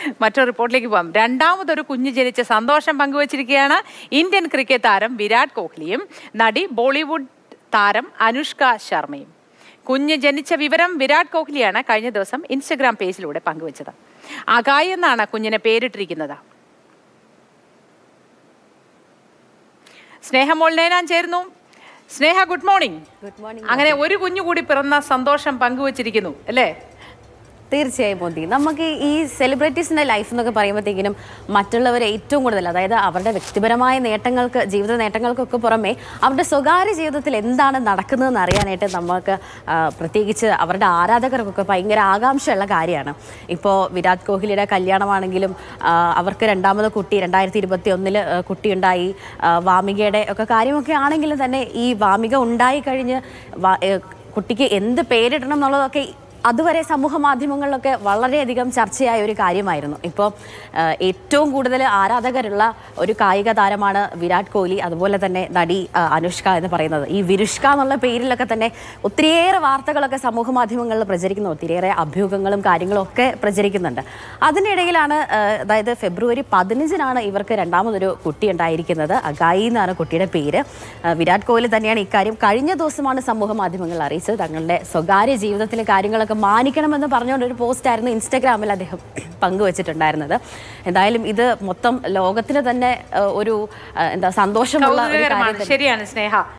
മറ്റൊരു റിപ്പോർട്ടിലേക്ക് പോകാം രണ്ടാമതൊരു കുഞ്ഞ് ജനിച്ച സന്തോഷം പങ്കുവച്ചിരിക്കുകയാണ് ഇന്ത്യൻ ക്രിക്കറ്റ് താരം വിരാട് കോഹ്ലിയും നടി ബോളിവുഡ് താരം അനുഷ്ക ശർമ്മയും കുഞ്ഞ് ജനിച്ച വിവരം വിരാട് കോഹ്ലിയാണ് കഴിഞ്ഞ ദിവസം ഇൻസ്റ്റഗ്രാം പേജിലൂടെ പങ്കുവച്ചത് അകായ് എന്നാണ് കുഞ്ഞിനെ പേരിട്ടിരിക്കുന്നത് സ്നേഹമോൾ നേനാൻ ചേരുന്നു Sneha good morning good morning അങ്ങനെ ഒരു കുഞ്ഞു കൂടി പിറന്ന സന്തോഷം പങ്കുവച്ചിരിക്കുന്നു അല്ലേ തീർച്ചയായും മോദി നമുക്ക് ഈ സെലിബ്രിറ്റീസിന്റെ ലൈഫ് എന്നൊക്കെ പറയുമ്പോഴത്തേക്കിനും മറ്റുള്ളവരെ ഏറ്റവും കൂടുതൽ അതായത് അവരുടെ വ്യക്തിപരമായ നേട്ടങ്ങൾക്ക് ജീവിത നേട്ടങ്ങൾക്കൊക്കെ പുറമെ അവരുടെ സ്വകാര്യ ജീവിതത്തിൽ എന്താണ് നടക്കുന്നതെന്ന് അറിയാനായിട്ട് നമുക്ക് ആ, പ്രത്യേകിച്ച് അവരുടെ ആരാധകർക്കൊക്കെ ഭയങ്കര ആകാംക്ഷയുള്ള കാര്യമാണ് ഇപ്പോൾ വിരാട് കോഹ്ലിയുടെ കല്യാണമാണെങ്കിലും ആ, അവർക്ക് രണ്ടാമത് കുട്ടി രണ്ടായിരത്തി ഇരുപത്തി ഒന്നില് കുട്ടിയുണ്ടായി ആ, വാമികയുടെ ഒക്കെ കാര്യമൊക്കെ ആണെങ്കിലും തന്നെ ഈ വാമിക ഉണ്ടായി കഴിഞ്ഞ് വാ- ഏ, കുട്ടിക്ക് എന്ത് പേരിടണം എന്നുള്ളതൊക്കെ അതുവരെ സമൂഹ മാധ്യമങ്ങളിലൊക്കെ വളരെയധികം ചർച്ചയായ ഒരു കാര്യമായിരുന്നു ഇപ്പോൾ ഏറ്റവും കൂടുതൽ ആരാധകരുള്ള ഒരു കായിക താരമാണ് വിരാട് കോഹ്ലി അതുപോലെ തന്നെ നടി ആ, അനുഷ്ക എന്ന് പറയുന്നത് ഈ വിരുഷ്ക എന്നുള്ള പേരിലൊക്കെ തന്നെ ഒത്തിരിയേറെ വാർത്തകളൊക്കെ സമൂഹ മാധ്യമങ്ങളിൽ പ്രചരിക്കുന്നു ഒത്തിരിയേറെ അഭ്യൂഹങ്ങളും കാര്യങ്ങളും ഒക്കെ പ്രചരിക്കുന്നുണ്ട് അതിനിടയിലാണ് ആ, അതായത് ഫെബ്രുവരി പതിനഞ്ചിനാണ് ഇവർക്ക് രണ്ടാമതൊരു കുട്ടി ഉണ്ടായിരിക്കുന്നത് അഗായി എന്നാണ് കുട്ടിയുടെ പേര് ആ, വിരാട് കോഹ്ലി തന്നെയാണ് ഇക്കാര്യം കഴിഞ്ഞ ദിവസമാണ് സമൂഹ മാധ്യമങ്ങളിൽ അറിയിച്ചത് തങ്ങളുടെ സ്വകാര്യ ജീവിതത്തിലെ കാര്യങ്ങളൊക്കെ മാനിക്കണമെന്ന് പറഞ്ഞുകൊണ്ട് ഒരു പോസ്റ്റായിരുന്നു ഇൻസ്റ്റഗ്രാമിൽ അദ്ദേഹം പങ്കുവച്ചിട്ടുണ്ടായിരുന്നത് എന്തായാലും ഇത് മൊത്തം ലോകത്തിന് തന്നെ ആ, ഒരു ആ, എന്താ സന്തോഷമുള്ള ഒരു കാര്യം കൗതുകകരമാണ് ശരിയാണ് സ്നേഹ